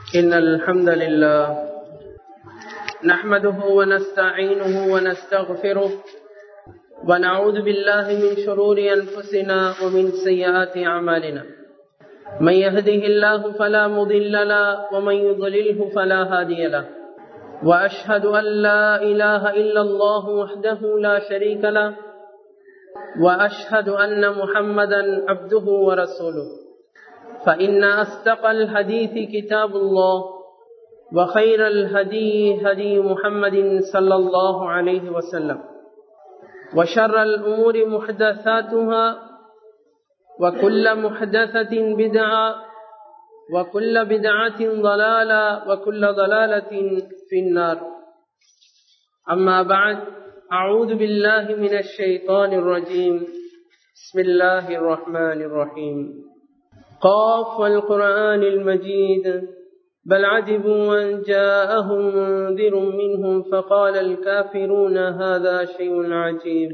إن الحمد لله نحمده ونستعينه ونستغفره ونعوذ بالله من شرور أنفسنا ومن سيئات أعمالنا من يهده الله فلا مضل له ومن يضلله فلا هادي له وأشهد أن لا إله إلا الله وحده لا شريك له وأشهد أن محمدا عبده ورسوله فإن أصدق الحديث كتاب الله وخير الهدي هدي محمد صلى الله عليه وسلم وشر الأمور محدثاتها وكل محدثة بدعة وكل بدعة ضلالة وكل ضلالة في النار أما بعد أعوذ بالله من الشيطان الرجيم بسم الله الرحمن الرحيم قاف والقرآن المجيد بل عجبوا أن جاءهم منذر منهم فقال الكافرون هذا شيء عجيب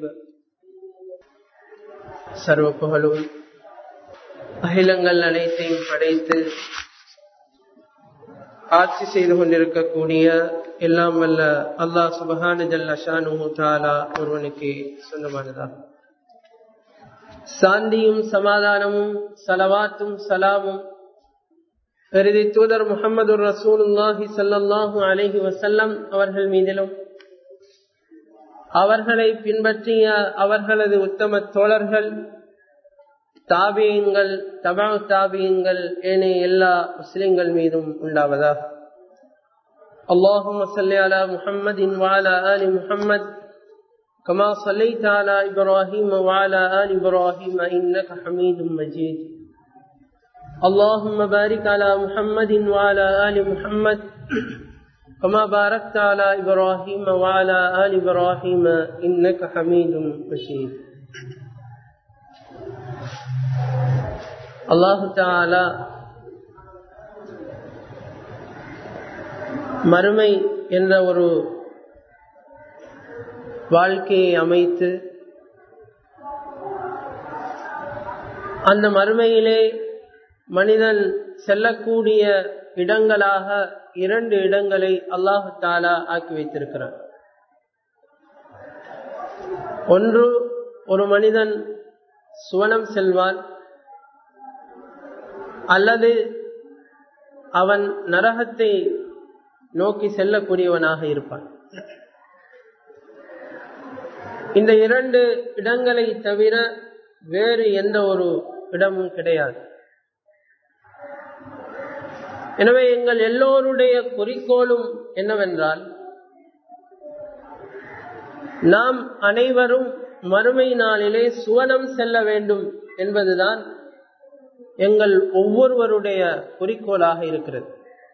சர்வ புகழும் அகிலங்கள் அனைத்தையும் படைத்து ஆட்சி செய்து கொண்டிருக்கக்கூடிய எல்லாம் வல்ல அல்லாஹ் சுபஹான ஜல்ல ஷானு தாலா ஒருவனுக்கு சொந்தமானதாகும் சாந்தியும் சமாதானமும் சலவாத்தும் சலாமும் பெருதி தூதர் முகமது ரசூலுல்லாஹி சல்லாஹூ அலஹி வசல்லம் அவர்கள் மீதிலும் அவர்களை பின்பற்றிய அவர்களது உத்தம தோழர்கள் தாபியங்கள் தபா தாபியங்கள் ஏனைய எல்லா முஸ்லிம்கள் மீதும் உண்டாவதாக اللهم صل على محمد وعلى آل محمد كما صليت على إبراهيم وعلى آل إبراهيم إنك حميد مجيد اللهم بارك على محمد وعلى آل محمد كما باركت على إبراهيم وعلى آل إبراهيم إنك حميد مجيد الله تعالى மறுமை என்ற ஒரு வாழ்க்கையை அமைத்து அந்த மறுமையிலே மனிதன் செல்லக்கூடிய இடங்களாக இரண்டு இடங்களை அல்லாஹு தாலா ஆக்கி வைத்திருக்கிறான் ஒன்று ஒரு மனிதன் சுவனம் செல்வான் அல்லது அவன் நரகத்தை நோக்கி செல்லக்கூடியவனாக இருப்பான் இந்த இரண்டு இடங்களை தவிர வேறு எந்த ஒரு இடமும் கிடையாது எனவே எங்கள் எல்லோருடைய குறிக்கோளும் என்னவென்றால் நாம் அனைவரும் மறுமை நாளிலே சுவனம் செல்ல வேண்டும் என்பதுதான் எங்கள் ஒவ்வொருவருடைய குறிக்கோளாக இருக்கிறது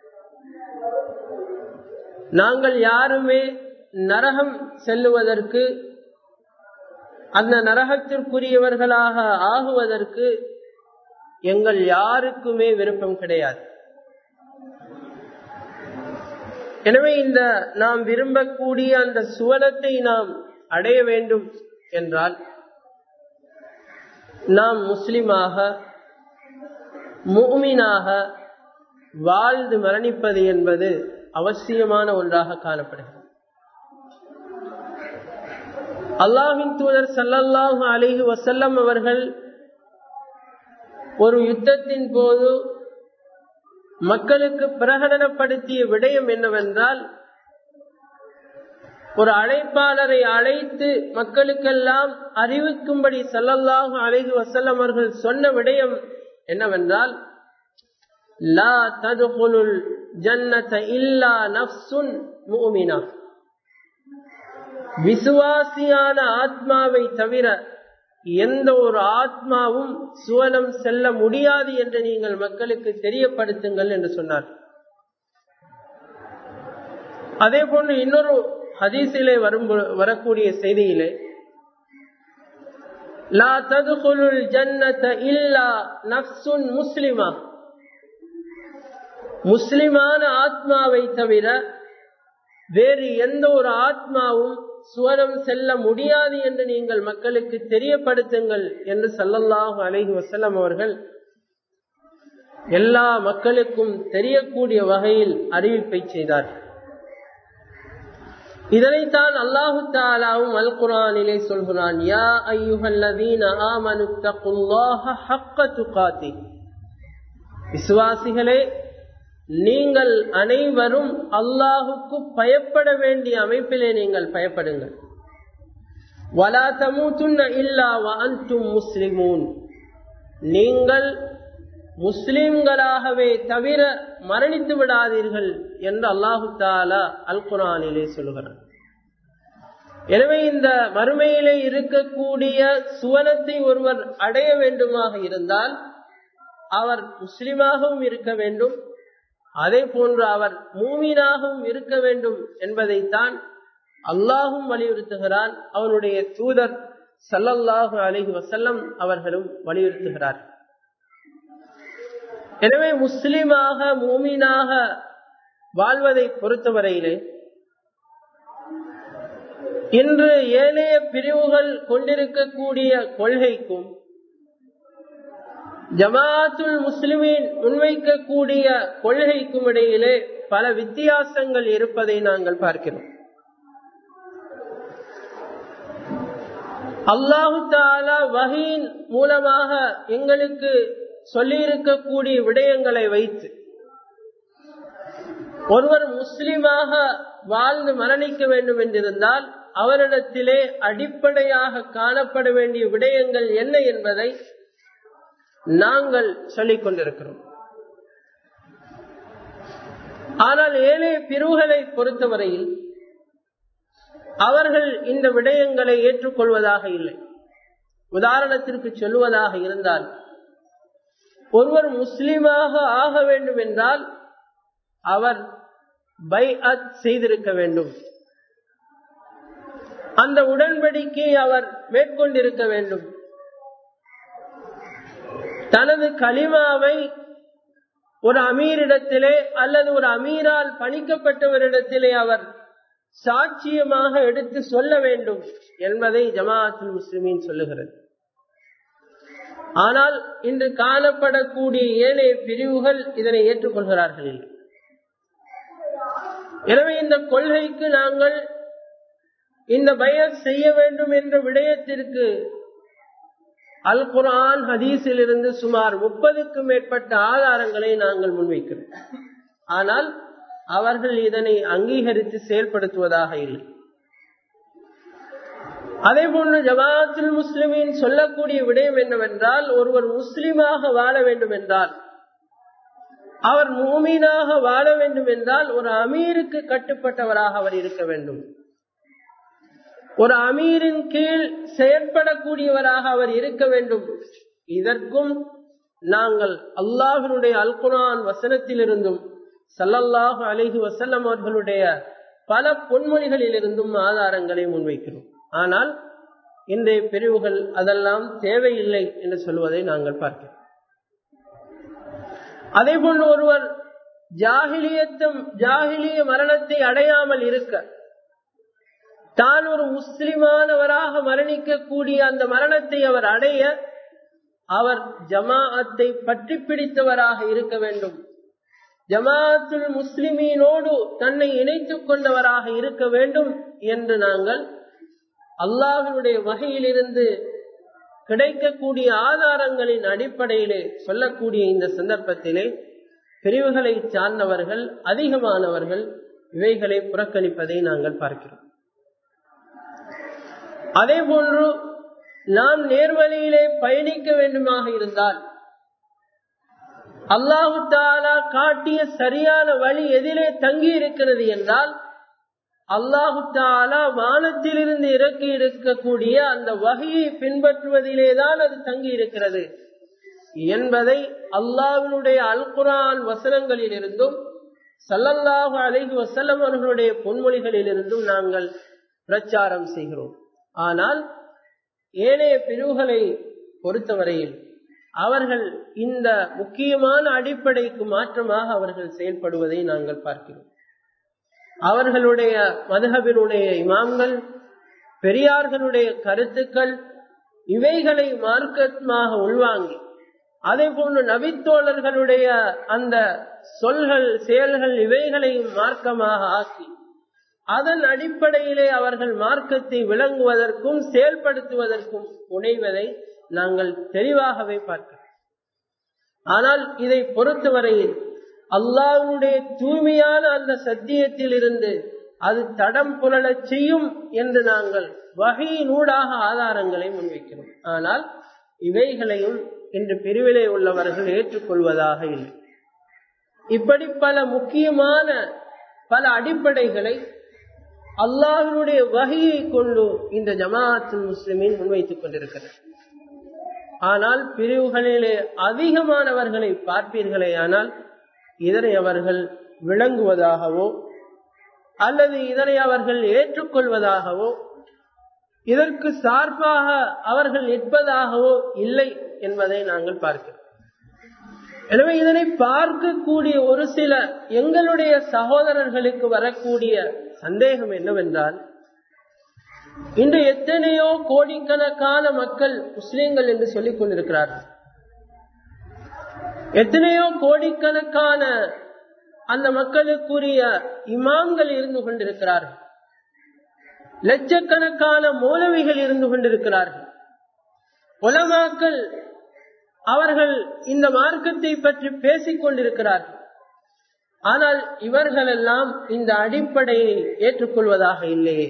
நாங்கள் யாருமே நரகம் செல்லுவதற்கு அந்த நரகத்திற்குரியவர்களாக ஆகுவதற்கு எங்கள் யாருக்குமே விருப்பம் கிடையாது எனவே இந்த நாம் விரும்பக்கூடிய அந்த சுவனத்தை நாம் அடைய வேண்டும் என்றால் நாம் முஸ்லிமாக மூமினாக வாழ்ந்து மரணிப்பது என்பது அவசியமான ஒன்றாக காணப்படுகிறது அல்லாஹின் தூதர் சல்லல்லாஹு அலிஹு வசல்லம் அவர்கள் ஒரு யுத்தத்தின் போது மக்களுக்கு பிரகடனப்படுத்திய விடயம் என்னவென்றால் ஒரு அழைப்பாளரை அழைத்து மக்களுக்கெல்லாம் அறிவிக்கும்படி சல்லல்லாஹு அலைஹி வசல்லம் அவர்கள் சொன்ன விடயம் என்னவென்றால் லா ததுகுலுல் ஜன்னத இல்லா நஃப்சுன் முஃமினா விசுவாசியான ஆத்மாவை தவிர எந்த ஒரு ஆத்மாவும் சுவனம் செல்ல முடியாது என்று நீங்கள் மக்களுக்கு தெரியப்படுத்துங்கள் என்று சொன்னார் அதே போன்று இன்னொரு ஹதீஸிலே வரும் வரக்கூடிய செய்தியிலே லா ததுகுலுல் ஜன்னத இல்லா நஃப்சுன் முஸ்லிமா முஸ்லிமான ஆத்மாவை தவிர வேறு எந்த ஒரு ஆத்மாவும் சுவனம் செல்ல முடியாது என்று நீங்கள் மக்களுக்கு தெரியப்படுத்துங்கள் என்று சல்லல்லாஹு அலைஹி வசல்லம் அவர்கள் எல்லா மக்களுக்கும் தெரியக்கூடிய வகையில் அறிவிப்பை செய்தார் இதனைத்தான் அல்லாஹு தாலாவும் அல் குரானிலே சொல்கிறான் யா ஐயுஹல்லதீன ஆமனு தகுல்லாஹ ஹக்க துகாத்தி விசுவாசிகளே நீங்கள் அனைவரும் அல்லாஹுக்கு பயப்பட வேண்டிய அமைப்பிலே நீங்கள் பயப்படுங்கள் வலா தமூத்துன்ன இல்லா வஅன்தும் முஸ்லிமூன் நீங்கள் முஸ்லிம்களாகவே தவிர மரணித்து விடாதீர்கள் என்று அல்லாஹு தாலா அல் குரானிலே சொல்கிறார் எனவே இந்த மறுமையிலே இருக்கக்கூடிய சுவனத்தை ஒருவர் அடைய வேண்டுமாக இருந்தால் அவர் முஸ்லிமாகவும் இருக்க வேண்டும் அதே போன்று அவர் மூமீனாகவும் இருக்க வேண்டும் என்பதைத்தான் அல்லாஹும் வலியுறுத்துகிறான் அவனுடைய தூதர் சல்லல்லாஹு அலிஹி வசல்லம் அவர்களும் வலியுறுத்துகிறார் எனவே முஸ்லிமாக மூமீனாக வாழ்வதை பொறுத்தவரையிலே இன்று ஏனைய பிரிவுகள் கொண்டிருக்கக்கூடிய கொள்கைக்கும் ஜமாத்துல் முஸ்லிமின் முன்வைக்கக்கூடிய கொள்கைக்கும் இடையிலே பல வித்தியாசங்கள் இருப்பதை நாங்கள் பார்க்கிறோம் அல்லாஹு தாலா வகையின் மூலமாக எங்களுக்கு சொல்லியிருக்கக்கூடிய விடயங்களை வைத்து ஒருவர் முஸ்லிமாக வாழ்ந்து மரணிக்க வேண்டும் என்றிருந்தால் அவரிடத்திலே அடிப்படையாக காணப்பட வேண்டிய விடயங்கள் என்ன என்பதை நாங்கள் சொல்லிக் கொண்டிருக்கிறோம் ஆனால் ஏழை பிரிவுகளை பொறுத்தவரையில் அவர்கள் இந்த விடயங்களை ஏற்றுக்கொள்வதாக இல்லை உதாரணத்திற்கு சொல்லுவதாக இருந்தால் ஒருவர் முஸ்லிமாக ஆக வேண்டும் என்றால் அவர் பை அத் செய்திருக்க வேண்டும் அந்த உடன்படிக்கையை அவர் மேற்கொண்டிருக்க வேண்டும் தனது களிமாவை ஒரு அமீரிடத்திலே அல்லது ஒரு அமீரால் பணிக்கப்பட்டவரிடத்திலே அவர் சாட்சியமாக எடுத்து சொல்ல வேண்டும் என்பதை ஜமாஅத்துல் முஸ்லிமின் சொல்லுகிறது ஆனால் இன்று காணப்படக்கூடிய ஏனைய பிரிவுகள் இதனை ஏற்றுக்கொள்கிறார்கள் இல்லை எனவே இந்த கொள்கைக்கு நாங்கள் இந்த பயர் செய்ய வேண்டும் என்ற விடயத்திற்கு அல் குரான் ஹதீஸில் இருந்து சுமார் முப்பதுக்கும் மேற்பட்ட ஆதாரங்களை நாங்கள் முன்வைக்கிறோம் ஆனால் அவர்கள் இதனை அங்கீகரித்து செயல்படுத்துவதாக இல்லை அதே போன்று ஜமாத்துல் முஸ்லிமின் சொல்லக்கூடிய விடயம் என்னவென்றால் ஒருவர் முஸ்லிமாக வாழ வேண்டும் என்றால் அவர் மூமீனாக வாழ வேண்டும் என்றால் ஒரு அமீருக்கு கட்டுப்பட்டவராக அவர் இருக்க வேண்டும் ஒரு அமீரின் கீழ் செயற்படக்கூடியவராக அவர் இருக்க வேண்டும் இதற்கும் நாங்கள் அல்லாஹினுடைய அல்குரான் வசனத்திலிருந்தும் சல்லல்லாஹு அலிஹி வசல்லம் அவர்களுடைய பல பொன்மொழிகளில் இருந்தும் ஆதாரங்களை முன்வைக்கிறோம் ஆனால் இன்றைய பிரிவுகள் அதெல்லாம் தேவையில்லை என்று சொல்வதை நாங்கள் பார்க்கிறோம் அதே போன்று ஒருவர் ஜாகிலியத்தும் ஜாகிலிய மரணத்தை அடையாமல் இருக்க தான் ஒரு முஸ்லிமானவராக மரணிக்கக்கூடிய அந்த மரணத்தை அவர் அடைய அவர் ஜமாஅத்தை பற்றி பிடித்தவராக இருக்க வேண்டும் ஜமாத்துல் முஸ்லிமீனோடு தன்னை இணைத்துக் கொண்டவராக இருக்க வேண்டும் என்று நாங்கள் அல்லாஹினுடைய வகையிலிருந்து கிடைக்கக்கூடிய ஆதாரங்களின் அடிப்படையிலே சொல்லக்கூடிய இந்த சந்தர்ப்பத்திலே பிரிவுகளை சார்ந்தவர்கள் அதிகமானவர்கள் இவைகளை புறக்கணிப்பதை நாங்கள் பார்க்கிறோம் அதே போன்று நாம் நேர்வழியிலே பயணிக்க வேண்டுமாக இருந்தால் அல்லாஹு தாலா காட்டிய சரியான வழி எதிலே தங்கி இருக்கிறது என்றால் அல்லாஹு தாலா வானத்திலிருந்து இறக்கி இருக்கக்கூடிய அந்த வகையை பின்பற்றுவதிலேதான் அது தங்கி இருக்கிறது என்பதை அல்லாவினுடைய அல் குரான் வசனங்களில் இருந்தும் சல்லல்லாஹு அலைஹி வசல்லம் அவர்களுடைய பொன்மொழிகளில் இருந்தும் நாங்கள் பிரச்சாரம் செய்கிறோம் ஆனால் ஏனைய பிரிவுகளை பொறுத்தவரையில் அவர்கள் இந்த முக்கியமான அடிப்படைக்கு மாற்றமாக அவர்கள் செயல்படுவதை நாங்கள் பார்க்கிறோம் அவர்களுடைய மதுகபினுடைய இமாம்கள் பெரியார்களுடைய கருத்துக்கள் இவைகளை மார்க்கமாக உள்வாங்கி அதே போன்று நபித்தோழர்களுடைய அந்த சொல்கள் செயல்கள் இவைகளையும் மார்க்கமாக ஆக்கி அதன் அடிப்படையிலே அவர்கள் மார்க்கத்தை விளங்குவதற்கும் செயல்படுத்துவதற்கும் முனைவதை நாங்கள் தெளிவாகவே பார்க்கிறோம் ஆனால் இதை பொறுத்தவரையில் அல்லாஹ்வுடைய தூய்மையான அந்த சத்தியத்தில் இருந்து அது தடம் புரளச் செய்யும் என்று நாங்கள் வகையினூடாக ஆதாரங்களை முன்வைக்கிறோம் ஆனால் இவைகளையும் இன்று பிரிவிலே உள்ளவர்கள் ஏற்றுக்கொள்வதாக இல்லை இப்படி பல முக்கியமான பல அடிப்படைகளை அல்லாஹினுடைய வகையை கொண்டு இந்த ஜமாஅத்து முஸ்லிமின் முன்வைத்துக் கொண்டிருக்கிறது ஆனால் பிரிவுகளிலே அதிகமானவர்களை பார்ப்பீர்களே ஆனால் இதனை அவர்கள் விளங்குவதாகவோ அல்லது இதனை அவர்கள் ஏற்றுக்கொள்வதாகவோ இதற்கு சார்பாக அவர்கள் நிற்பதாகவோ இல்லை என்பதை நாங்கள் பார்க்கிறோம் எனவே இதனை பார்க்கக்கூடிய ஒரு சில எங்களுடைய சகோதரர்களுக்கு வரக்கூடிய சந்தேகம் என்னவென்றால் இன்று எத்தனையோ கோடிக்கணக்கான மக்கள் முஸ்லீம்கள் என்று சொல்லிக் கொண்டிருக்கிறார்கள் எத்தனையோ கோடிக்கணக்கான அந்த மக்களுக்குரிய இமாம்கள் இருந்து கொண்டிருக்கிறார்கள் லட்சக்கணக்கான மூலவிகள் இருந்து கொண்டிருக்கிறார்கள் உலமாக்கள் அவர்கள் இந்த மார்க்கத்தை பற்றி பேசிக் கொண்டிருக்கிறார்கள் ஆனால் இவர்களெல்லாம் இந்த அடிப்படையை ஏற்றுக்கொள்வதாக இல்லையே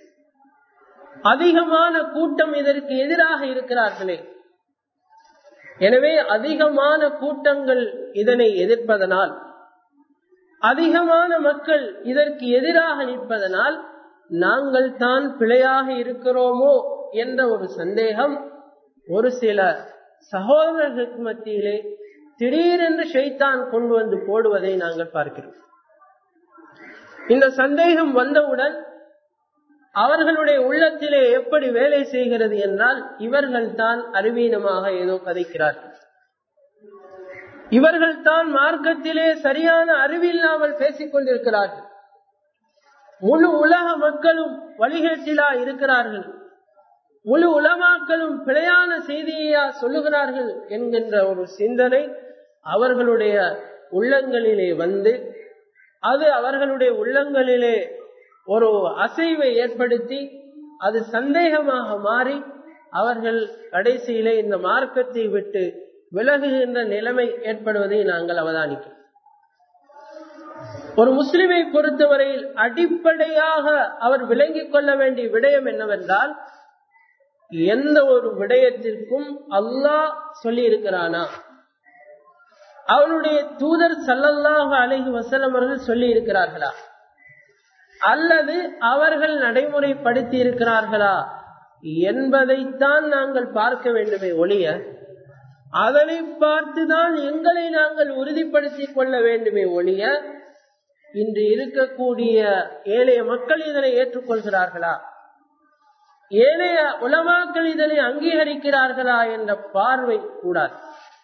அதிகமான கூட்டம் இதற்கு எதிராக இருக்கிறார்களே எனவே அதிகமான கூட்டங்கள் இதனை எதிர்ப்பதனால் அதிகமான மக்கள் இதற்கு எதிராக நிற்பதனால் நாங்கள் தான் பிழையாக இருக்கிறோமோ என்ற ஒரு சந்தேகம் ஒரு சில சகோதரர்களுக்கு மத்தியிலே திடீரென்று ஷைத்தான் கொண்டு வந்து போடுவதை நாங்கள் பார்க்கிறோம் இந்த சந்தேகம் வந்தவுடன் அவர்களுடைய உள்ளத்திலே எப்படி வேலை செய்கிறது என்றால் இவர்கள் தான் அறிவீனமாக ஏதோ கதைக்கிறார்கள் இவர்கள் தான் மார்க்கத்திலே சரியான அறிவில்லாமல் பேசிக் கொண்டிருக்கிறார்கள் முழு உலக மக்களும் வழிகேட்டிலா இருக்கிறார்கள் முழு உலமாக்களும் பிழையான செய்தியா சொல்லுகிறார்கள் என்கின்ற ஒரு சிந்தனை அவர்களுடைய உள்ளங்களிலே வந்து அது அவர்களுடைய உள்ளங்களிலே ஒரு அசைவை ஏற்படுத்தி அது சந்தேகமாக மாறி அவர்கள் கடைசியிலே இந்த மார்க்கத்தை விட்டு விலகுகின்ற நிலைமை ஏற்படுவதை நாங்கள் அவதானிக்கிறோம் ஒரு முஸ்லிமை பொறுத்தவரையில் அடிப்படையாக அவர் விளங்கிக் கொள்ள வேண்டிய விடயம் என்னவென்றால் எந்த ஒரு விடயத்திற்கும் அல்லாஹ் சொல்லி இருக்கிறானா அவனுடைய தூதர் சல்லல்லாஹு அலைஹி வசலம் அவர்கள் சொல்லி இருக்கிறார்களா அல்லது அவர்கள் நடைமுறைப்படுத்தி இருக்கிறார்களா என்பதைத்தான் நாங்கள் பார்க்க வேண்டுமே ஒழிய அதனை பார்த்துதான் எங்களை நாங்கள் உறுதிப்படுத்திக் கொள்ள வேண்டுமே ஒழிய இன்று இருக்கக்கூடிய ஏழைய மக்கள் இதனை ஏற்றுக்கொள்கிறார்களா ஏனைய உலமாக்கள் இதனை அங்கீகரிக்கிறார்களா என்ற பார்வை கூடாது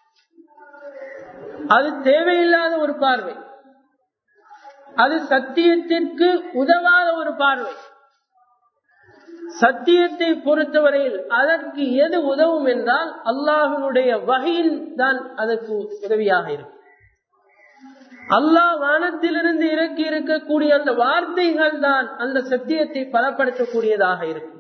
அது தேவையில்லாத ஒரு பார்வை அது சத்தியத்திற்கு உதவாத ஒரு பார்வை சத்தியத்தை பொறுத்தவரையில் அதற்கு எது உதவும் என்றால் அல்லாஹினுடைய வகையில் தான் அதற்கு உதவியாக இருக்கும் அல்லாஹ் வானத்திலிருந்து இறக்கி இருக்கக்கூடிய அந்த வார்த்தைகள் தான் அந்த சத்தியத்தை பலப்படுத்தக்கூடியதாக இருக்கும்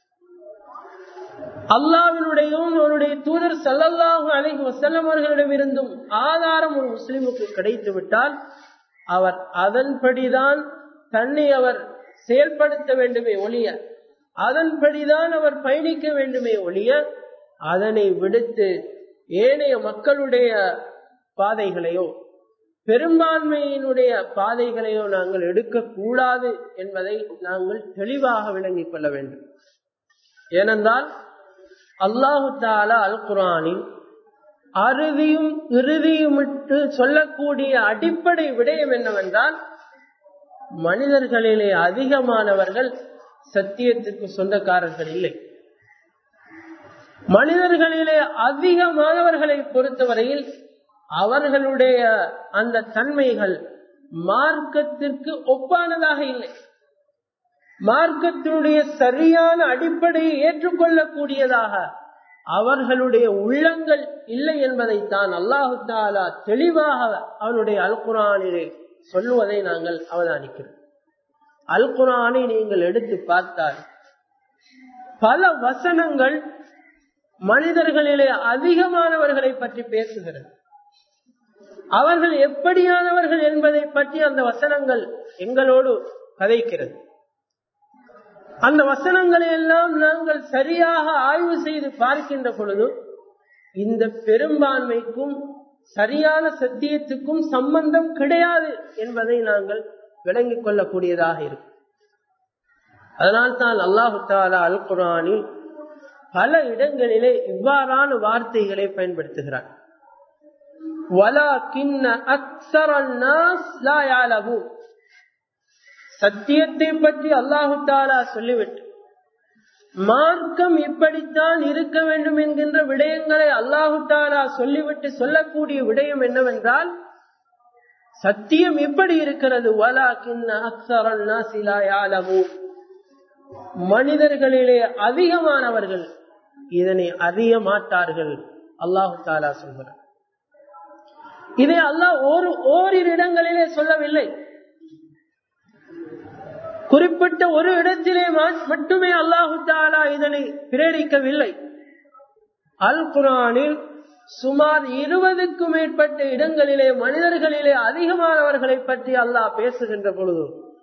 அல்லாவினுடையும் அவருடைய தூதர் சல்லல்லாஹு அலைஹி வசல்லம் அவர்களிடமிருந்தும் ஆதாரம் ஒரு முஸ்லிமுக்கு கிடைத்து விட்டால் அவர் அதன்படிதான் தன்னை அவர் செயல்படுத்த வேண்டுமே ஒழிய அதன்படிதான் அவர் பயணிக்க வேண்டுமே ஒழிய அதனை விடுத்து ஏனைய மக்களுடைய பாதைகளையோ பெரும்பான்மையினுடைய பாதைகளையோ நாங்கள் எடுக்கக்கூடாது என்பதை நாங்கள் தெளிவாக விளங்கிக் கொள்ள வேண்டும் ஏனென்றால் அல்லாஹு தாலா அல் குரானில் அறுதியும் இறுதியுமிட்டு சொல்லக்கூடிய அடிப்படை விடயம் என்னவென்றால் மனிதர்களிலே அதிகமானவர்கள் சத்தியத்திற்கு சொந்தக்காரர்கள் இல்லை மனிதர்களிலே அதிகமானவர்களை பொறுத்தவரையில் அவர்களுடைய அந்த தன்மைகள் மார்க்கத்திற்கு ஒப்பானதாக இல்லை மார்க்கத்தினுடைய சரியான அடிப்படையை ஏற்றுக்கொள்ளக்கூடியதாக அவர்களுடைய உள்ளங்கள் இல்லை என்பதைத்தான் அல்லாஹு தாலா தெளிவாக அவனுடைய அல் குரானிலே சொல்லுவதை நாங்கள் அவதானிக்கிறோம் அல் குரானை நீங்கள் எடுத்து பார்த்தால் பல வசனங்கள் மனிதர்களிலே அதிகமானவர்களை பற்றி பேசுகிறது அவர்கள் எப்படியானவர்கள் என்பதை பற்றி அந்த வசனங்கள் எங்களோடு கதைக்கிறது அந்த வசனங்களை எல்லாம் நாங்கள் சரியாக ஆய்வு செய்து பார்க்கின்ற பொழுது இந்த பெரும்பான்மைக்கும் சரியான சத்தியத்துக்கும் சம்பந்தம் கிடையாது என்பதை நாங்கள் விளங்கிக் கொள்ளக்கூடியதாக இருக்கும் அதனால் தான் அல்லாஹு தாலா அல் குரானில் பல இடங்களிலே இவ்வாறான வார்த்தைகளை பயன்படுத்துகிறார் சத்தியத்தை பற்றி அல்லாஹு தாலா சொல்லிவிட்டு மார்க்கம் இப்படித்தான் இருக்க வேண்டும் என்கின்ற விடயங்களை அல்லாஹு தாலா சொல்லிவிட்டு சொல்லக்கூடிய விடயம் என்னவென்றால் சத்தியம் எப்படி இருக்கிறது வலா கிண்ண அக்சரன்னா சிலாயாலமு மனிதர்களிலே அதிகமானவர்கள் இதனை அறிய மாட்டார்கள் அல்லாஹு தாலா சொல்கிறார் இதை அல்லாஹ் ஒரு ஓரிரு இடங்களிலே சொல்லவில்லை குறிப்பிட்ட ஒரு இடத்திலே மட்டுமே அல்லாஹு தாலா இதனை பிரேரிக்கவில்லை அல் குரானில் சுமார் இருபதுக்கும் மேற்பட்ட இடங்களிலே மனிதர்களிலே அதிகமானவர்களை பற்றி அல்லாஹ் பேசுகின்ற பொழுது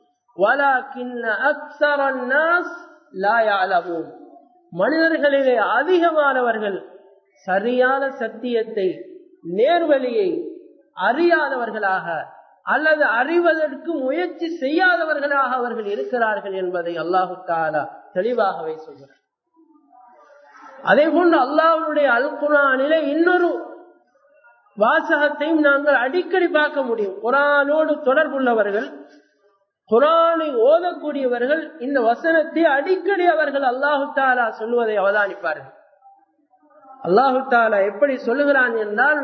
மனிதர்களிலே அதிகமானவர்கள் சரியான சத்தியத்தை நேர்வழியை அறியாதவர்களாக அல்லது அறிவதற்கு முயற்சி செய்யாதவர்களாக அவர்கள் இருக்கிறார்கள் என்பதை அல்லாஹு தாலா தெளிவாகவே சொல்கிறார் அதே போன்று அல்லாஹனுடைய அல் குரானிலே இன்னொரு வாசகத்தையும் நாங்கள் அடிக்கடி பார்க்க முடியும் குரானோடு தொடர்புள்ளவர்கள் குரானை ஓதக்கூடியவர்கள் இந்த வசனத்தை அடிக்கடி அவர்கள் அல்லாஹு தாலா சொல்லுவதை அவதானிப்பார்கள் அல்லாஹு தாலா எப்படி சொல்லுகிறான் என்றால்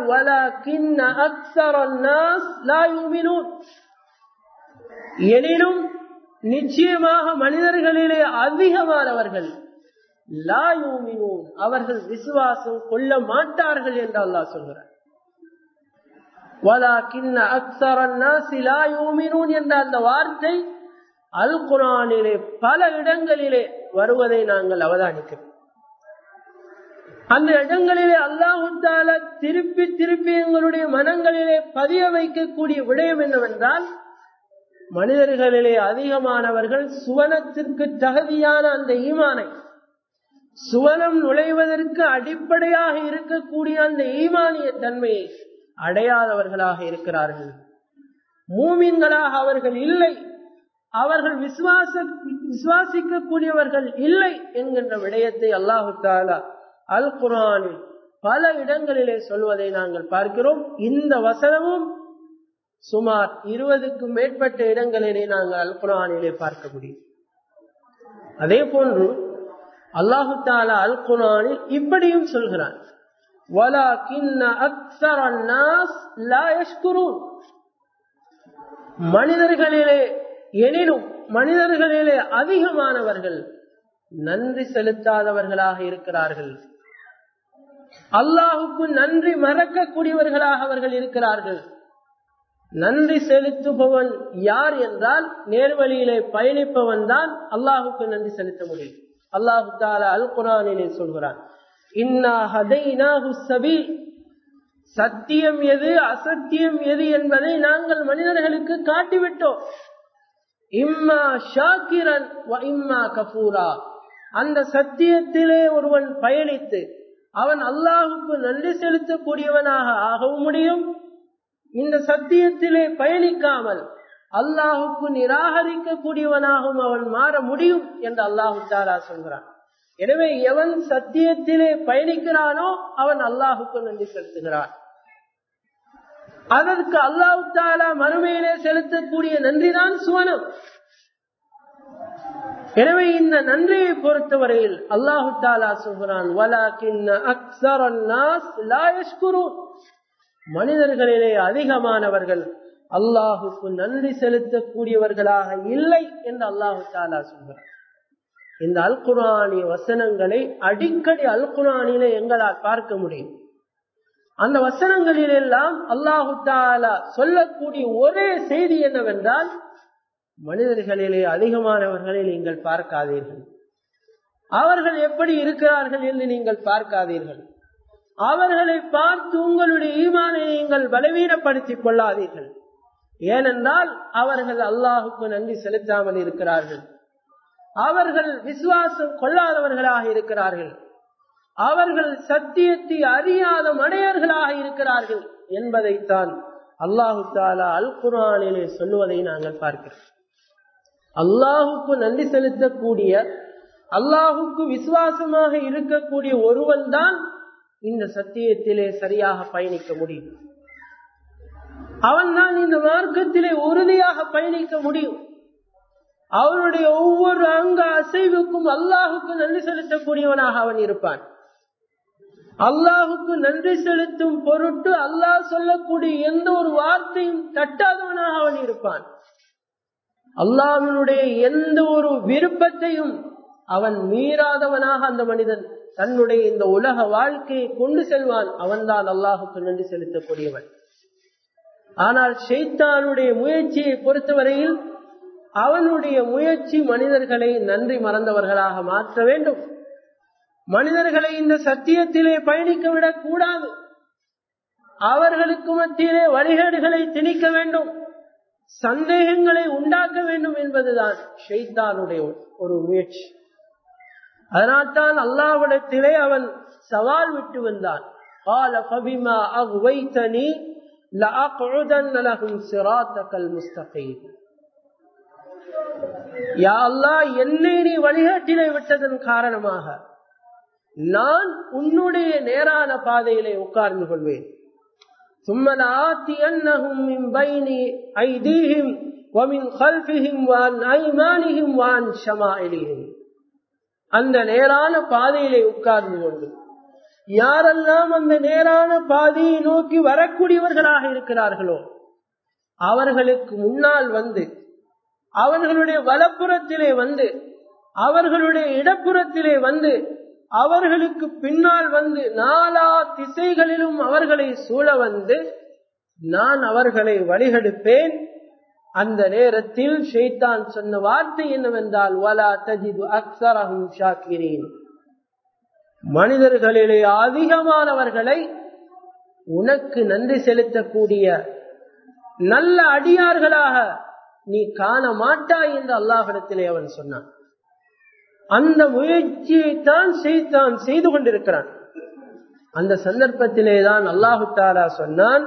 எனினும் நிச்சயமாக மனிதர்களிலே அதிகமானவர்கள் லாயூமினூன் அவர்கள் விசுவாசம் கொள்ள மாட்டார்கள் என்று அல்லாஹ் சொல்கிறார் என்ற அந்த வார்த்தை அல் குரானிலே பல இடங்களிலே வருவதை நாங்கள் அவதானிக்கிறோம் அந்த இடங்களிலே அல்லாஹுத்தால திருப்பி திருப்பி எங்களுடைய மனங்களிலே பதிய வைக்கக்கூடிய விடயம் என்னவென்றால் மனிதர்களிலே அதிகமானவர்கள் சுவனத்திற்கு தகுதியான அந்த ஈமானை சுவனம் நுழைவதற்கு அடிப்படையாக இருக்கக்கூடிய அந்த ஈமானிய தன்மையை அடையாதவர்களாக இருக்கிறார்கள் மூமின்களாக அவர்கள் இல்லை அவர்கள் விசுவாச விசுவாசிக்கக்கூடியவர்கள் இல்லை என்கின்ற விடயத்தை அல்லாஹு தாலா அல் குரானில் பல இடங்களிலே சொல்வதை நாங்கள் பார்க்கிறோம் இந்த வசனமும் சுமார் இருபதுக்கும் மேற்பட்ட இடங்களிலே நாங்கள் அல் குரானிலே பார்க்க முடியும் அதே போன்று அல்லாஹு தாலா அல் குரானில் இப்படியும் சொல்கிறான் மனிதர்களிலே எனினும் மனிதர்களிலே அதிகமானவர்கள் நன்றி செலுத்தாதவர்களாக இருக்கிறார்கள் அல்லாஹுக்கு நன்றி மறக்கக்கூடியவர்களாக அவர்கள் இருக்கிறார்கள் நன்றி செலுத்துபவன் யார் என்றால் நேர்வழியிலே பயணிப்பவன் தான் அல்லாஹுக்கு நன்றி செலுத்த முடியும் அல்லாஹு தாலா அல் குரானிலே சொல்கிறான் சத்தியம் எது அசத்தியம் எது என்பதை நாங்கள் மனிதர்களுக்கு காட்டிவிட்டோம் இம்மா ஷாக்கிரன் இம்மா கபூரா அந்த சத்தியத்திலே ஒருவன் பயணித்து அவன் அல்லாஹுக்கு நன்றி செலுத்தக்கூடியவனாக ஆகவும் முடியும் இந்த சத்தியத்திலே பயணிக்காமல் அல்லாஹுக்கு நிராகரிக்கக்கூடியவனாகவும் அவன் மாற முடியும் என்று அல்லாஹு தாலா சொல்கிறான் எனவே எவன் சத்தியத்திலே பயணிக்கிறானோ அவன் அல்லாஹுக்கு நன்றி செலுத்துகிறான் அதற்கு அல்லாஹு தாலா மறுமையிலே செலுத்தக்கூடிய நன்றிதான் சுவனம் எனவே இந்த நன்றியை பொறுத்தவரையில் அல்லாஹு தாலா சொல்கிறான் மனிதர்களிலே அதிகமானவர்கள் அல்லாஹுக்கு நன்றி செலுத்தக்கூடியவர்களாக இல்லை என்று அல்லாஹு தாலா சொல்கிறார் இந்த அல் குரானிய வசனங்களை அடிக்கடி அல் குரானில எங்களால் பார்க்க முடியும் அந்த வசனங்களில் எல்லாம் அல்லாஹு தாலா சொல்லக்கூடிய ஒரே செய்தி என்னவென்றால் மனிதர்களிலே அதிகமானவர்களை நீங்கள் பார்க்காதீர்கள் அவர்கள் எப்படி இருக்கிறார்கள் என்று நீங்கள் பார்க்காதீர்கள் அவர்களை பார்த்து உங்களுடைய ஈமானை நீங்கள் பலவீனப்படுத்திக் கொள்ளாதீர்கள் ஏனென்றால் அவர்கள் அல்லாஹுக்கு நன்றி செலுத்தாமல் இருக்கிறார்கள் அவர்கள் விசுவாசம் கொள்ளாதவர்களாக இருக்கிறார்கள் அவர்கள் சத்தியத்தை அறியாத மடையர்களாக இருக்கிறார்கள் என்பதைத்தான் அல்லாஹு தாலா அல் குரானிலே சொல்லுவதை நாங்கள் பார்க்கிறோம் அல்லாஹுக்கு நன்றி செலுத்தக்கூடிய அல்லாஹுக்கு விசுவாசமாக இருக்கக்கூடிய ஒருவன் தான் இந்த சத்தியத்திலே சரியாக பயணிக்க முடியும் அவன் தான் இந்த மார்க்கத்திலே உறுதியாக பயணிக்க முடியும் அவனுடைய ஒவ்வொரு அங்க அசைவுக்கும் அல்லாஹுக்கு நன்றி செலுத்தக்கூடியவனாக அவன் இருப்பான் அல்லாஹுக்கு நன்றி செலுத்தும் பொருட்டு அல்லாஹ் சொல்லக்கூடிய எந்த ஒரு வார்த்தையும் தட்டாதவனாக அவன் இருப்பான் அல்லாஹினுடைய எந்த ஒரு விருப்பத்தையும் அவன் மீறாதவனாக அந்த மனிதன் தன்னுடைய இந்த உலக வாழ்க்கையை கொண்டு செல்வான் அவன்தான் அல்லாஹுக்கு நன்றி செலுத்தக்கூடியவன் ஆனால் ஷெய்தானுடைய முயற்சியை பொறுத்தவரையில் அவனுடைய முயற்சி மனிதர்களை நன்றி மறந்தவர்களாக மாற்ற வேண்டும் மனிதர்களை இந்த சத்தியத்திலே பயணிக்க விடக் கூடாது அவர்களுக்கு மத்தியிலே வழிகேடுகளை திணிக்க வேண்டும் சந்தேகங்களை உண்டாக்க வேண்டும் என்பதுதான் ஷெய்தானுடைய ஒரு முயற்சி அதனால்தான் அல்லாவிடத்திலே அவன் சவால் விட்டு வந்தான் قال فبما أغويتني لأقعدن لهم صراطك المستقيم யா அல்லாஹ் என்னை நீ வழிகாட்டிலே விட்டதன் காரணமாக நான் உன்னுடைய நேரான பாதையிலே உட்கார்ந்து கொள்வேன் ثم لآتينهم من بين أيديهم ومن خلفهم وعن أيمانهم وعن شمائلهم அந்த நேரான பாதையிலே உட்கார்ந்து கொண்டு யாரெல்லாம் அந்த நேரான பாதையை நோக்கி வரக்கூடியவர்களாக இருக்கிறார்களோ அவர்களுக்கு முன்னால் வந்து அவர்களுடைய வலப்புறத்திலே வந்து அவர்களுடைய இடப்புறத்திலே வந்து அவர்களுக்கு பின்னால் வந்து நாலா திசைகளிலும் அவர்களை சூழ வந்து நான் அவர்களை வழிகெடுப்பேன் அந்த நேரத்தில் ஷெய்தான் சொன்ன வார்த்தை என்னவென்றால் வலா தஜிது அக்சரஹும் ஷாக்கிரீன் மனிதர்களிலே அதிகமானவர்களை உனக்கு நன்றி செலுத்தக்கூடிய நல்ல அடியார்களாக நீ காண மாட்டாய் என்று அல்லாஹிடத்திலே அவன் சொன்னான் அந்த முயற்சியை தான் செய்தான் செய்து கொண்டிருக்கிறான் அந்த சந்தர்ப்பத்திலே தான் அல்லாஹு தாலா சொன்னான்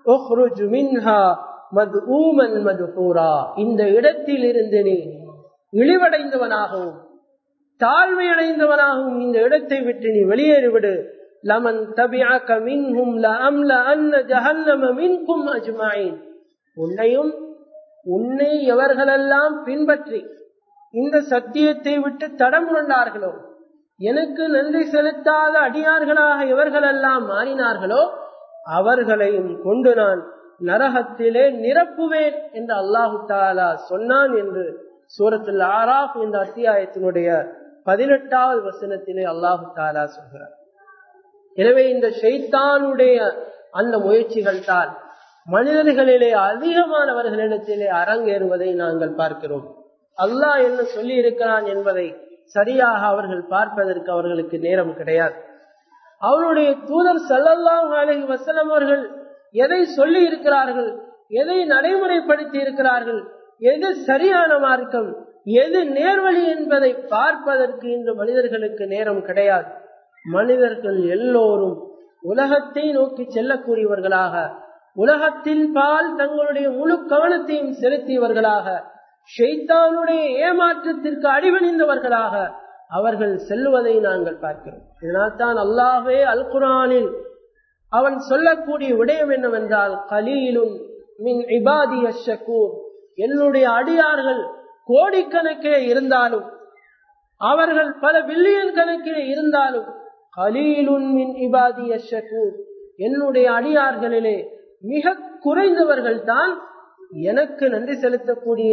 இந்த இடத்தில் இருந்து நீ இழிவடைந்தவனாகவும் தாழ்மை அடைந்தவனாகவும் இந்த இடத்தை விட்டு நீ வெளியேறிவிடு லமன் தபியாக்க மின்ஹும் லஅம்ல அன்ன ஜஹன்னம மின்கும் அஜ்மாயின் உன்னையும் உன்னை எவர்களெல்லாம் பின்பற்றி இந்த சத்தியத்தை விட்டு தடம் கொண்டார்களோ எனக்கு நன்றி செலுத்தாத அடியார்களாக எவர்களெல்லாம் மாறினார்களோ அவர்களையும் கொண்டு நான் நரகத்திலே நிரப்புவேன் என்று அல்லாஹு தாலா சொன்னான் என்று சூரத்தில் ஆராஃப் இந்த அத்தியாயத்தினுடைய பதினெட்டாவது வசனத்திலே அல்லாஹு தாலா சொல்கிறார் எனவே இந்த ஷைத்தானுடைய அந்த முயற்சிகள் தான் மனிதர்களிலே அதிகமானவர்களிடத்திலே அரங்கேறுவதை நாங்கள் பார்க்கிறோம் அல்லாஹ் என்ன சொல்லி இருக்கிறான் என்பதை சரியாக அவர்கள் பார்ப்பதற்கு அவர்களுக்கு நேரம் கிடையாது அவருடைய தூதர் சல்லல்லாஹ் அலஹி வசலம் அவர்கள் எதை சொல்லி இருக்கிறார்கள் எதை நடைமுறைப்படுத்தி இருக்கிறார்கள் எது சரியான மார்க்கம் எது நேர்வழி என்பதை பார்ப்பதற்கு இன்று மனிதர்களுக்கு நேரம் கிடையாது மனிதர்கள் எல்லோரும் உலகத்தை நோக்கி செல்லக்கூடியவர்களாக உலகத்தின் பால் தங்களுடைய முழு கவனத்தையும் செலுத்தியவர்களாக ஷெய்தானுடைய ஏமாற்றத்திற்கு அடிபணிந்தவர்களாக அவர்கள் செல்வதை நாங்கள் பார்க்கிறோம் இதனால்தான் அல்லாஹே அல் குரானில் அவன் சொல்லக்கூடிய விடயம் என்னவென்றால் கலீலும் மின் இபாதி ஷக்கூர் என்னுடைய அடியார்கள் கோடிக்கணக்கிலே இருந்தாலும் அவர்கள் பல பில்லியன் கணக்கிலே இருந்தாலும் கலீலுன் மின் இபாதி ஷக்கூர் என்னுடைய அடியார்களிலே மிக குறைந்தவர்கள் தான் எனக்கு நன்றி செலுத்தக்கூடிய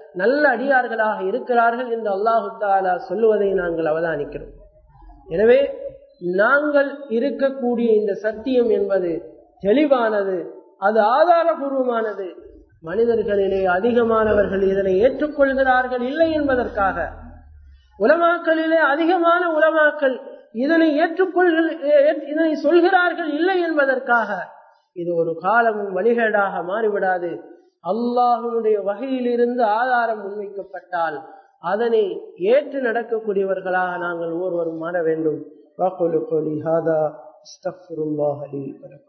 நல்ல அடியார்களாக இருக்கிறார்கள் என்று அல்லாஹு தாலா சொல்லுவதை நாங்கள் அவதானிக்கிறோம் எனவே நாங்கள் இருக்கக்கூடிய இந்த சத்தியம் என்பது தெளிவானது அது ஆதாரபூர்வமானது மனிதர்களிலே அதிகமானவர்கள் இதனை ஏற்றுக்கொள்கிறார்கள் இல்லை என்பதற்காக உலமாக்களிலே அதிகமான உலமாக்கள் இதனை ஏற்றுக்கொள்கிற இதனை சொல்கிறார்கள் இல்லை என்பதற்காக இது ஒரு காலமும் வழிகேடாக மாறிவிடாது அல்லாஹனுடைய வகையிலிருந்து ஆதாரம் முன்வைக்கப்பட்டால் அதனை ஏற்று நடக்கக்கூடியவர்களாக நாங்கள் ஒருவரும் மாற வேண்டும் வாக்குலு கோலி ஹாதா அஸ்தக்ஃபிருல்லாஹ் லி வலக்கும்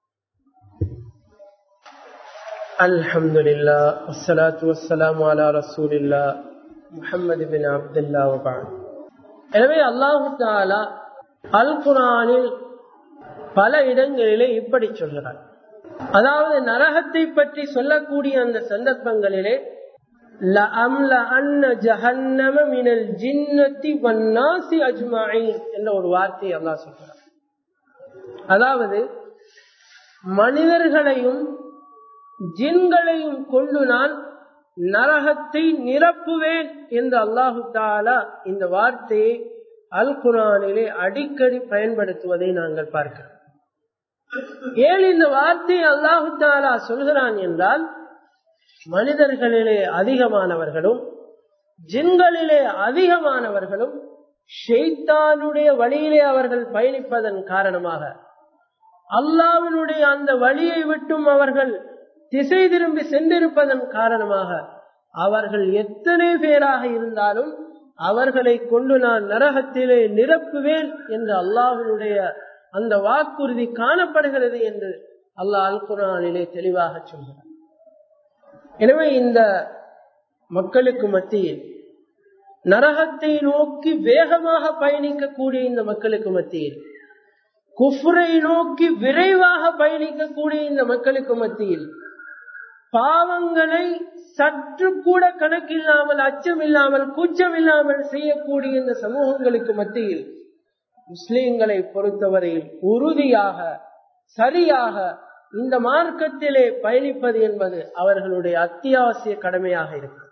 الحمد لله والصلاة والسلام على رسول الله محمد بن عبد الله وبعد எனவே அல்லாஹு தாலா அல் குரானில் பல இடங்களிலே இப்படி சொல்கிறார் அதாவது நரகத்தை பற்றி சொல்லக்கூடிய அந்த சந்தர்ப்பங்களிலே என்ற ஒரு வார்த்தையை அல்லா சொல்கிறார் அதாவது மனிதர்களையும் ஜின்களையும் கொண்டு நான் நரகத்தை நிரப்புவேன் என்று அல்லாஹு தாலா இந்த வார்த்தையை அல் குரானிலே அடிக்கடி பயன்படுத்துவதை நாங்கள் பார்க்கிறோம் ஏன் இந்த வார்த்தையை அல்லாஹு தாலா சொல்கிறான் என்றால் மனிதர்களிலே அதிகமானவர்களும் ஜின்களிலே அதிகமானவர்களும் ஷெய்தானுடைய வழியிலே அவர்கள் பயணிப்பதன் காரணமாக அல்லாவினுடைய அந்த வழியை விட்டும் அவர்கள் திசை திரும்பி சென்றிருப்பதன் காரணமாக அவர்கள் எத்தனை பேராக இருந்தாலும் அவர்களை கொண்டு நான் நரகத்திலே நிரப்புவேன் என்று அல்லாஹினுடைய அந்த வாக்குறுதி காணப்படுகிறது என்று அல்லாஹ் அல் குரானிலே தெளிவாக சொல்கிறார் எனவே இந்த மக்களுக்கு மத்தியில் நரகத்தை நோக்கி வேகமாக பயணிக்கக்கூடிய இந்த மக்களுக்கு மத்தியில் குஃப்ரை நோக்கி விரைவாக பயணிக்கக்கூடிய இந்த மக்களுக்கு மத்தியில் பாவங்களை சற்று கூட கணக்கில்லாமல் அச்சம் இல்லாமல் கூச்சம் இல்லாமல் செய்யக்கூடிய இந்த சமூகங்களுக்கு மத்தியில் முஸ்லிம்களை பொறுத்தவரையில் உறுதியாக சரியாக இந்த மார்க்கத்திலே பயணிப்பது என்பது அவர்களுடைய அத்தியாவசிய கடமையாக இருக்கு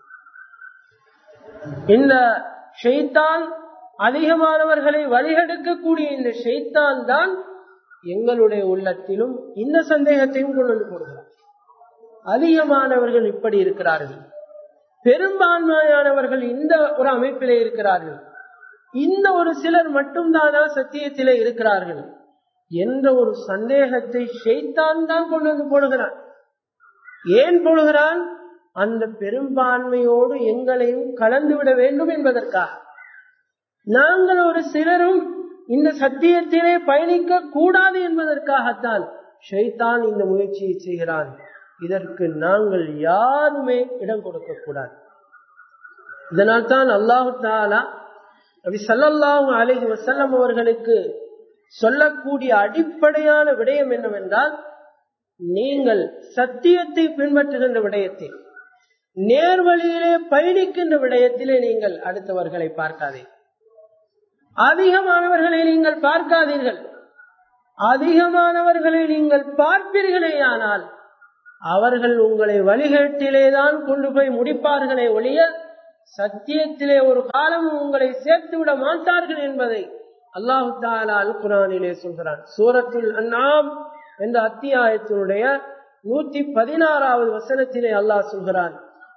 இந்த ஷெய்தான் அதிகமானவர்களை வழிகெடுக்கக்கூடிய இந்த ஷெய்தான் தான் எங்களுடைய உள்ளத்திலும் இந்த சந்தேகத்தையும் கொண்டு வந்து போடுகிறார் அதிகமானவர்கள் இப்படி இருக்கிறார்கள் பெரும்பான்மையானவர்கள் இந்த ஒரு அமைப்பிலே இருக்கிறார்கள் இந்த ஒரு சிலர் மட்டும்தானா சத்தியத்திலே இருக்கிறார்கள் என்ற ஒரு சந்தேகத்தை ஷெய்தான் தான் கொண்டு வந்து போடுகிறான் ஏன் போடுகிறான் அந்த பெரும்பான்மையோடு எங்களையும் கலந்துவிட வேண்டும் என்பதற்காக நாங்கள் ஒரு சிலரும் இந்த சத்தியத்திலே பயணிக்க கூடாது என்பதற்காகத்தான் ஷைத்தான் இந்த முயற்சியை செய்கிறான் இதற்கு நாங்கள் யாருமே இடம் கொடுக்க கூடாது இதனால் தான் அல்லாஹு தாலா நபி சல்லாஹூ அலஹி வசல்லம் அவர்களுக்கு சொல்லக்கூடிய அடிப்படையான விடயம் என்னவென்றால் நீங்கள் சத்தியத்தை பின்பற்றுகின்ற விடயத்தில் நேர்வழியிலே பயணிக்கின்ற விடயத்திலே நீங்கள் அடுத்தவர்களை பார்க்காதே அதிகமானவர்களை நீங்கள் பார்க்காதீர்கள் அதிகமானவர்களை நீங்கள் பார்ப்பீர்களே ஆனால் அவர்கள் உங்களை வழிகேட்டிலேதான் கொண்டு போய் முடிப்பார்களே ஒழிய சத்தியத்திலே ஒரு காலம் உங்களை சேர்த்து விட மாட்டார்கள் என்பதை அல்லாஹு தாலா அல் குரானிலே சொல்கிறான் சூரத்துல் அண்ணாம் என்ற அத்தியாயத்தினுடைய நூத்தி பதினாறாவது வசனத்திலே அல்லாஹ் சொல்கிறான்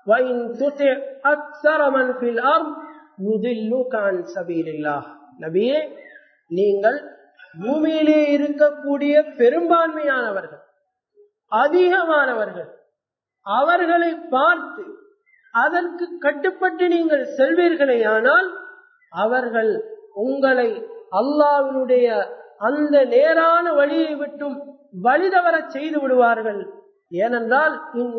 நபியே நீங்கள் பூமியிலே இருக்கக்கூடிய பெரும்பான்மையானவர்கள் அதிகமானவர்கள் அவர்களை பார்த்து அதற்கு கட்டுப்பட்டு நீங்கள் செல்வீர்களே ஆனால் அவர்கள் உங்களை அல்லாவினுடைய அந்த நேரான வழியை விட்டும் வழிதவர செய்து விடுவார்கள் ஏனென்றால்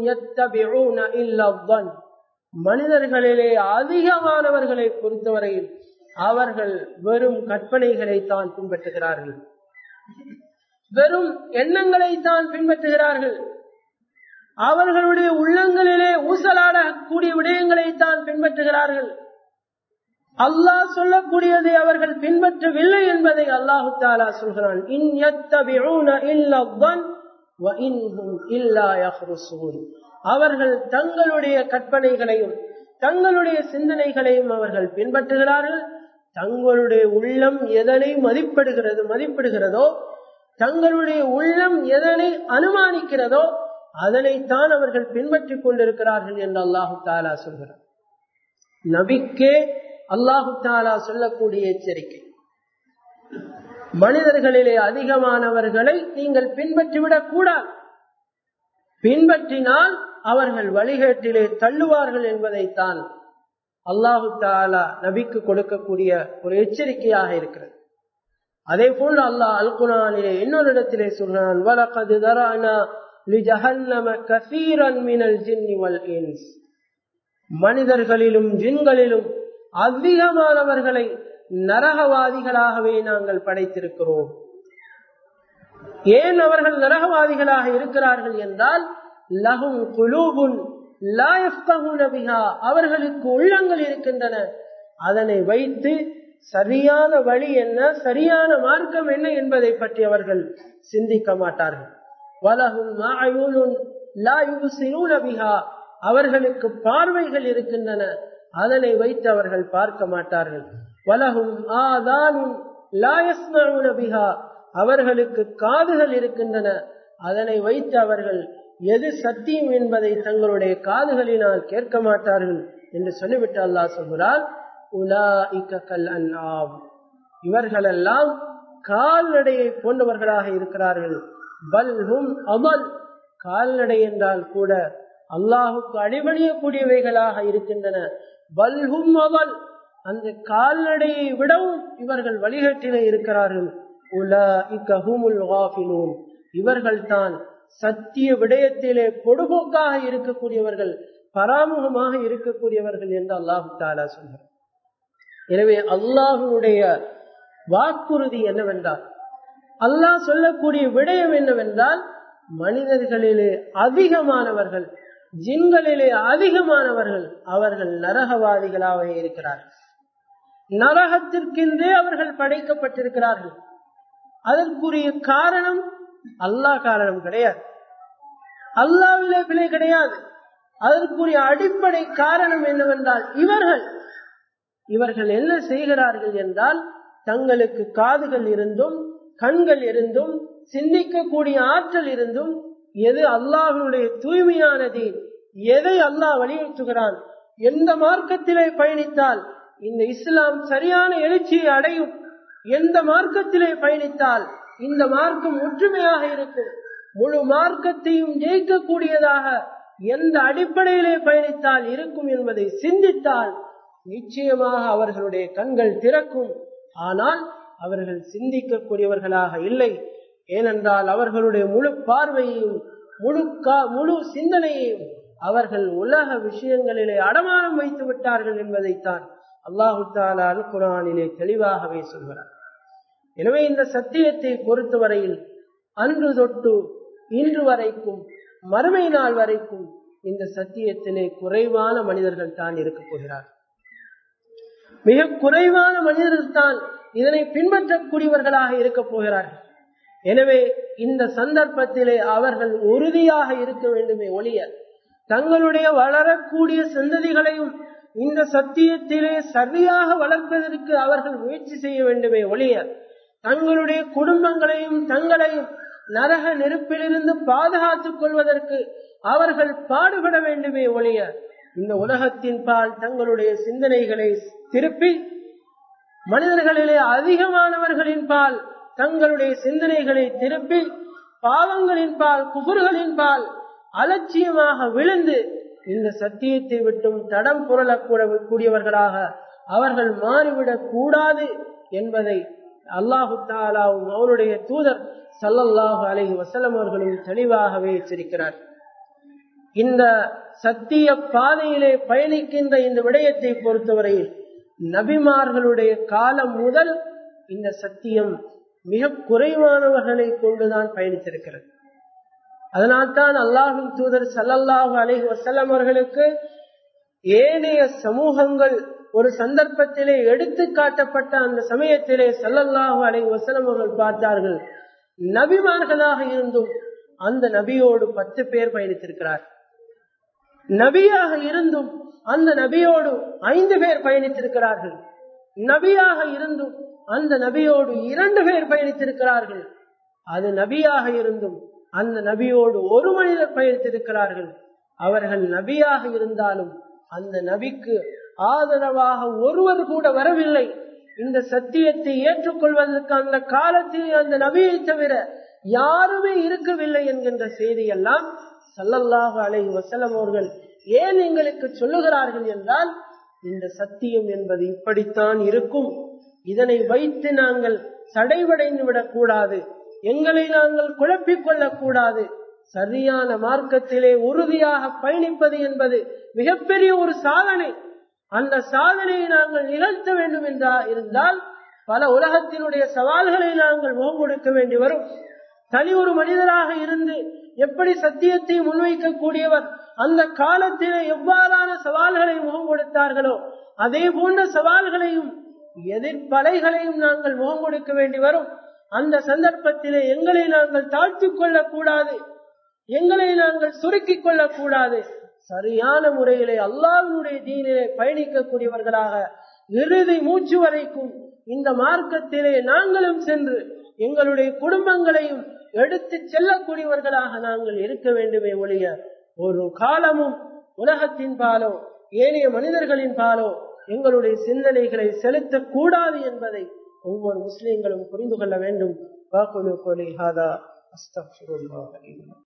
மனிதர்களிலே அதிகமானவர்களை பொறுத்தவரையில் அவர்கள் வெறும் கற்பனைகளை தான் பின்பற்றுகிறார்கள் வெறும் எண்ணங்களை தான் பின்பற்றுகிறார்கள் அவர்களுடைய உள்ளங்களிலே ஊசலாடக்கூடிய விடயங்களை தான் பின்பற்றுகிறார்கள் அல்லாஹ் சொல்லக்கூடியதை அவர்கள் பின்பற்றவில்லை என்பதை அல்லாஹு தாலா சொல்கிறான் அவர்கள் தங்களுடைய கற்பனைகளையும் தங்களுடைய சிந்தனைகளையும் அவர்கள் பின்பற்றுகிறார்கள் தங்களுடைய உள்ளம் எதனை மதிப்பிடுகிறது மதிப்பிடுகிறதோ தங்களுடைய உள்ளம் எதனை அனுமானிக்கிறதோ அதனைத்தான் அவர்கள் பின்பற்றிக் கொண்டிருக்கிறார்கள் என்று அல்லாஹு தாலா சொல்கிறார் நபிக்கே அல்லாஹு தாலா சொல்லக்கூடிய எச்சரிக்கை மனிதர்களிலே அதிகமானவர்களை நீங்கள் பின்பற்றிவிடக் கூடாது பின்பற்றினால் அவர்கள் வழிகேட்டிலே தள்ளுவார்கள் என்பதைத்தான் அல்லாஹு தாலா நபிக்கு கொடுக்கக்கூடிய ஒரு எச்சரிக்கையாக இருக்கிறது அதே போன்று அல்லாஹ் அல் குரானிலே இன்னொரு இடத்திலே சொல்றான் வலகது தரானா லிஜஹன்னம கசீரன் மினல் ஜின்னி வல் இன்ஸ் மனிதர்களிலும் ஜின்களிலும் அதிகமானவர்களை நரகவாதிகளாகவே நாங்கள் படைத்திருக்கிறோம் ஏன் அவர்கள் நரகவாதிகளாக இருக்கிறார்கள் என்றால் லகும் குலூபுன் அவர்களுக்கு உள்ளங்கள் இருக்கின்றன அதனை வைத்து சரியான வழி என்ன சரியான மார்க்கம் என்ன என்பதை பற்றி அவர்கள் சிந்திக்க மாட்டார்கள் வலகும் அவர்களுக்கு பார்வைகள் இருக்கின்றன அதனை வைத்து அவர்கள் பார்க்க மாட்டார்கள் வலகும் ஆதானும் லாயஸ்மிகா அவர்களுக்கு காதுகள் இருக்கின்றன அதனை வைத்து அவர்கள் எது சத்தியம் என்பதை தங்களுடைய காதுகளினால் கேட்க மாட்டார்கள் என்று சொல்லிவிட்டு அல்லாஹ் சொல்கிறார் உலா இக்கல் அன்ஆம் இவர்களெல்லாம் கால்நடையை போன்றவர்களாக இருக்கிறார்கள் பல்ஹும் அமல் கால்நடை என்றால் கூட அல்லாஹுக்கு அடிபணியக்கூடியவைகளாக இருக்கின்றன பல்ஹும் அமல் அந்த கால்நடையை விடவும் இவர்கள் வழிகட்டிலே இருக்கிறார்கள் இவர்கள் தான் சத்திய விடயத்திலே பொடுபோக்காக இருக்கக்கூடியவர்கள் பராமுகமாக இருக்கக்கூடியவர்கள் என்று அல்லாஹு தாலா சொல்கிறார் எனவே அல்லாஹுடைய வாக்குறுதி என்னவென்றால் அல்லாஹ் சொல்லக்கூடிய விடயம் என்னவென்றால் மனிதர்களிலே அதிகமானவர்கள் ஜின்களிலே அதிகமானவர்கள் அவர்கள் நரகவாதிகளாக இருக்கிறார்கள் நரகத்திற்கென்றே அவர்கள் படைக்கப்பட்டிருக்கிறார்கள் அதற்குரிய காரணம் அல்லாஹ் காரணம் கிடையாது அல்லாவிலே பிழை கிடையாது அதற்குரிய அடிப்படை காரணம் என்னவென்றால் இவர்கள் இவர்கள் என்ன செய்கிறார்கள் என்றால் தங்களுக்கு காதுகள் இருந்தும் கண்கள் இருந்தும் சிந்திக்கக்கூடிய ஆற்றல் இருந்தும் எது அல்லாஹனுடைய தூய்மையானது எதை அல்லாஹ் வலியுறுத்துகிறான் எந்த மார்க்கத்திலே பயணித்தால் இந்த இஸ்லாம் சரியான எழுச்சியை அடையும் எந்த மார்க்கத்திலே பயணித்தால் இந்த மார்க்கம் ஒற்றுமையாக இருக்கும் முழு மார்க்கத்தையும் ஜெயிக்கக்கூடியதாக எந்த அடிப்படையிலே பயணித்தால் இருக்கும் என்பதை சிந்தித்தால் நிச்சயமாக அவர்களுடைய கண்கள் திறக்கும் ஆனால் அவர்கள் சிந்திக்கக்கூடியவர்களாக இல்லை ஏனென்றால் அவர்களுடைய முழு பார்வையையும் முழு முழு சிந்தனையையும் அவர்கள் உலக விஷயங்களிலே அடமானம் வைத்து விட்டார்கள் என்பதைத்தான் அல்லாஹு தாலா அல் குரானிலே தெளிவாகவே சொல்கிறார் எனவே இந்த சத்தியத்தை பொறுத்தவரையில் அன்று தொட்டு இன்று வரைக்கும் மறுமை நாள் வரைக்கும் இந்த சத்தியத்திலே குறைவான மனிதர்கள் தான் இருக்க போகிறார் மிக குறைவான மனிதர்கள் தான் இதனை பின்பற்றக்கூடியவர்களாக இருக்க போகிறார்கள் எனவே இந்த சந்தர்ப்பத்திலே அவர்கள் உறுதியாக இருக்க வேண்டுமே ஒழிய தங்களுடைய வளரக்கூடிய சந்ததிகளையும் இந்த சத்தியத்திலே சரியாக வளர்ப்பதற்கு அவர்கள் முயற்சி செய்ய வேண்டுமே ஒழிய தங்களுடைய குடும்பங்களையும் தங்களையும் நரக நெருப்பிலிருந்து பாதுகாத்துக் கொள்வதற்கு அவர்கள் பாடுபட வேண்டுமே ஒழிய இந்த உலகத்தின் பால் தங்களுடைய சிந்தனைகளை திருப்பி மனிதர்களிலே அதிகமானவர்களின் பால் தங்களுடைய சிந்தனைகளை திருப்பி பாவங்களின் பால் குபுர்களின் பால் அலட்சியமாக விழுந்து இந்த சத்தியத்தை விட்டும் தடம் புரளக்கூட கூடியவர்களாக அவர்கள் மாறிவிடக் கூடாது என்பதை அல்லாஹு தாலாவும் அவருடைய தூதர் சல்லல்லாஹு அலஹி வசலம் அவர்களும் தெளிவாகவே எச்சரிக்கிறார் இந்த சத்திய பாதையிலே பயணிக்கின்ற இந்த விடயத்தை பொறுத்தவரையில் நபிமார்களுடைய காலம் முதல் இந்த சத்தியம் மிக குறைவானவர்களை கொண்டுதான் பயணித்திருக்கிறது அதனால்தான் அல்லாஹின் தூதர் சல்லல்லாஹு அலஹி வசல்லம் அவர்களுக்கு ஏனைய சமூகங்கள் ஒரு சந்தர்ப்பத்திலே எடுத்து காட்டப்பட்ட அந்த சமயத்திலே சல்லல்லாஹு அலஹி வசலம் அவர்கள் பார்த்தார்கள் நபிமார்களாக இருந்தும் அந்த நபியோடு பத்து பேர் பயணித்திருக்கிறார் நபியாக இருந்தும் அந்த நபியோடு ஐந்து பேர் பயணித்திருக்கிறார்கள் நபியாக இருந்தும் அந்த நபியோடு இரண்டு பேர் பயணித்திருக்கிறார்கள் அது நபியாக இருந்தும் அந்த நபியோடு ஒரு மனிதர் பயணித்திருக்கிறார்கள் அவர்கள் நபியாக இருந்தாலும் அந்த நபிக்கு ஆதரவாக ஒருவர் கூட வரவில்லை இந்த சத்தியத்தை ஏற்றுக்கொள்வதற்கு அந்த காலத்தில் அந்த நபியை தவிர யாருமே இருக்கவில்லை என்கின்ற செய்தியெல்லாம் சல்லல்லாஹு அலை வசலம் அவர்கள் ஏன் எங்களுக்கு சொல்லுகிறார்கள் என்றால் இந்த சத்தியம் என்பது இப்படித்தான் இருக்கும் இதனை வைத்து நாங்கள் சடைவடைந்து விடக்கூடாது எங்களை நாங்கள் குழப்பிக் கொள்ளக்கூடாது சரியான மார்க்கத்திலே உறுதியாக பயணிப்பது என்பது மிகப்பெரிய ஒரு சாதனை அந்த சாதனையை நாங்கள் நிகழ்த்த வேண்டும் என்றா இருந்தால் பல உலகத்தினுடைய சவால்களை நாங்கள் முகம் கொடுக்க வேண்டி வரும் தனி ஒரு மனிதராக இருந்து எப்படி சத்தியத்தை முன்வைக்கக்கூடியவர் அந்த காலத்திலே எவ்வாறான சவால்களை முகம் கொடுத்தார்களோ அதே போன்ற சவால்களையும் எதிர்ப்பலைகளையும் நாங்கள் முகம் கொடுக்க வேண்டி வரும் அந்த சந்தர்ப்பத்திலே எங்களை நாங்கள் தாழ்த்திக் கொள்ளக்கூடாது எங்களை நாங்கள் சுருக்கிக் கொள்ளக்கூடாது சரியான முறையிலே அல்லாவினுடைய தீனிலே பயணிக்கக்கூடியவர்களாக இறுதி மூச்சு வரைக்கும் இந்த மார்க்கத்திலே நாங்களும் சென்று எங்களுடைய குடும்பங்களையும் எடுத்து செல்லக்கூடியவர்களாக நாங்கள் இருக்க வேண்டுமே ஒழிய ஒரு காலமும் உலகத்தின் பாலோ ஏனைய மனிதர்களின் பாலோ எங்களுடைய சிந்தனைகளை செலுத்தக்கூடாது என்பதை ஒவ்வொரு முஸ்லிம்களும் புரிந்து கொள்ள வேண்டும் வாக்குலு கோலி ஹாதா அஸ்தக்ஃபிருல்லாஹ்